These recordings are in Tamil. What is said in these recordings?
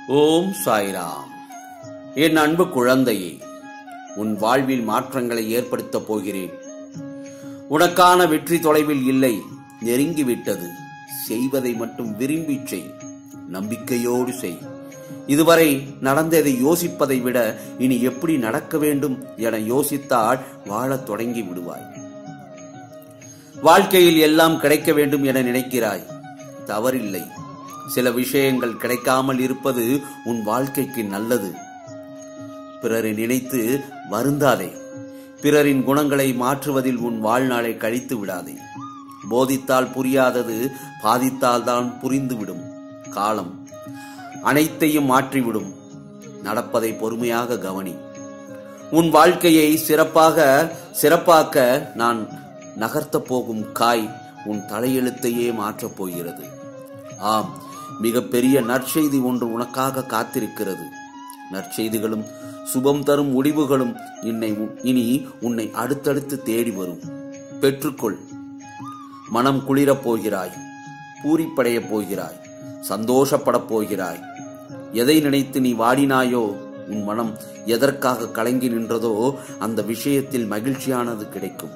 ஓம் சாய்ராம் என் அன்பு குழந்தையே உன் வாழ்வில் மாற்றங்களை ஏற்படுத்தப் போகிறேன் உனக்கான வெற்றி தொலைவில் இல்லை நெருங்கிவிட்டது செய்வதை மட்டும் விரும்பிச் செய் நம்பிக்கையோடு செய் இதுவரை நடந்ததை யோசிப்பதை விட இனி எப்படி நடக்க வேண்டும் என யோசித்தால் வாழத் தொடங்கி விடுவாய் வாழ்க்கையில் எல்லாம் கிடைக்க வேண்டும் என நினைக்கிறாய் தவறில்லை சில விஷயங்கள் கிடைக்காமல் இருப்பது உன் வாழ்க்கைக்கு நல்லது பிறரை நினைத்து வருந்தாதே பிறரின் குணங்களை மாற்றுவதில் உன் வாழ்நாளை கழித்து விடாதே போதித்தால் புரியாதது பாதித்தால் தான் புரிந்துவிடும் காலம் அனைத்தையும் மாற்றிவிடும் நடப்பதை பொறுமையாக கவனி உன் வாழ்க்கையை சிறப்பாக சிறப்பாக்க நான் நகர்த்தப் போகும் காய் உன் தலையெழுத்தையே மாற்றப் போகிறது ஆம் மிகப்பெரிய நற்செய்தி ஒன்று உனக்காக காத்திருக்கிறது நற்செய்திகளும் சுபம் தரும் முடிவுகளும் என்னை இனி உன்னை அடுத்தடுத்து தேடி வரும் பெற்றுக்கொள் மனம் குளிரப் போகிறாய் பூரிப்படையப் போகிறாய் சந்தோஷப்படப் போகிறாய் எதை நினைத்து நீ வாடினாயோ உன் மனம் எதற்காக கலங்கி நின்றதோ அந்த விஷயத்தில் மகிழ்ச்சியானது கிடைக்கும்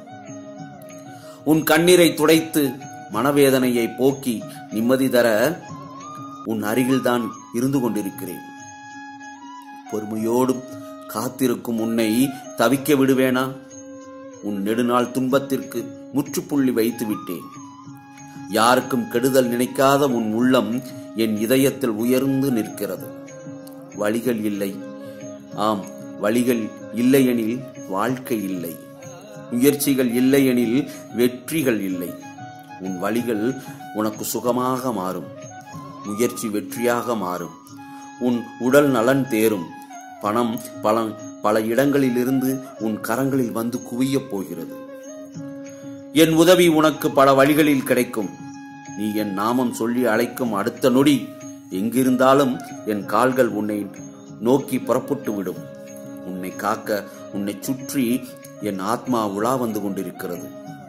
உன் கண்ணீரை துடைத்து மனவேதனையை போக்கி நிம்மதி தர உன் அருகில்தான் இருந்து கொண்டிருக்கிறேன் பொறுமையோடும் காத்திருக்கும் உன்னை தவிக்க விடுவேனா உன் நெடுநாள் துன்பத்திற்கு முற்றுப்புள்ளி வைத்து விட்டேன் யாருக்கும் கெடுதல் நினைக்காத உன் உள்ளம் என் இதயத்தில் உயர்ந்து நிற்கிறது வழிகள் இல்லை ஆம் வழிகள் இல்லையெனில் வாழ்க்கை இல்லை முயற்சிகள் இல்லையெனில் வெற்றிகள் இல்லை உன் வழிகள் உனக்கு சுகமாக மாறும் முயற்சி வெற்றியாக மாறும் உன் உடல் நலன் தேரும் பணம் பல பல இடங்களிலிருந்து உன் கரங்களில் வந்து குவியப் போகிறது என் உதவி உனக்கு பல வழிகளில் கிடைக்கும் நீ என் நாமம் சொல்லி அழைக்கும் அடுத்த நொடி எங்கிருந்தாலும் என் கால்கள் உன்னை நோக்கி புறப்பட்டு விடும் உன்னை காக்க உன்னை சுற்றி என் ஆத்மா உலா வந்து கொண்டிருக்கிறது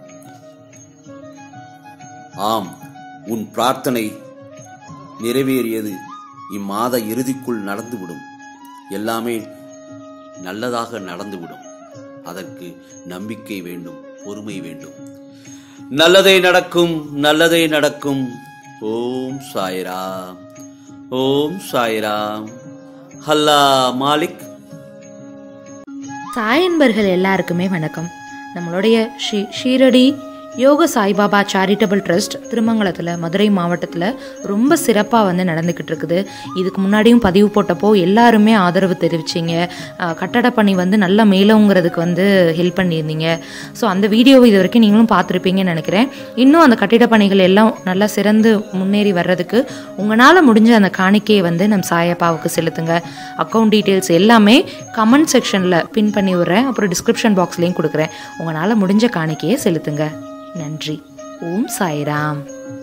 ஆம் உன் பிரார்த்தனை நிறைவேறியது இம்மாத இறுதிக்குள் நடந்துவிடும் எல்லாமே நல்லதாக நடந்துவிடும் அதற்கு நம்பிக்கை வேண்டும் பொறுமை வேண்டும் நல்லதே நடக்கும் நல்லதே நடக்கும் ஓம் சாய்ராம் ஓம் சாய்ராம் ஹல்லா மாலிக் சாய் அன்பர்கள் எல்லாருக்குமே வணக்கம் நம்மளுடைய ஸ்ரீ ஷீரடி யோக சாய்பாபா சேரிட்டபிள் ட்ரஸ்ட் திருமங்கலத்தில் மதுரை மாவட்டத்தில் ரொம்ப சிறப்பாக வந்து நடந்துக்கிட்டு இருக்குது இதுக்கு முன்னாடியும் பதிவு போட்டப்போ எல்லாருமே ஆதரவு தெரிவிச்சிங்க அஹ், கட்டட பணி வந்து நல்லா மேலோங்கிறதுக்கு வந்து ஹெல்ப் பண்ணியிருந்தீங்க ஸோ அந்த வீடியோவை இது வரைக்கும் நீங்களும் பார்த்துருப்பீங்கன்னு நினைக்கிறேன் இன்னும் அந்த கட்டிட பணிகள் எல்லாம் நல்லா சிறந்து முன்னேறி வர்றதுக்கு உங்களால் முடிஞ்ச அந்த காணிக்கையை வந்து நம் சாயப்பாவுக்கு செலுத்துங்க அக்கௌண்ட் டீட்டெயில்ஸ் எல்லாமே கமெண்ட் செக்ஷனில் பின் பண்ணி விடுறேன் அப்புறம் டிஸ்கிரிப்ஷன் பாக்ஸ்லேயும் கொடுக்குறேன் உங்களால் முடிஞ்ச காணிக்கையை செலுத்துங்க நன்றி ஓம் சாய்ராம்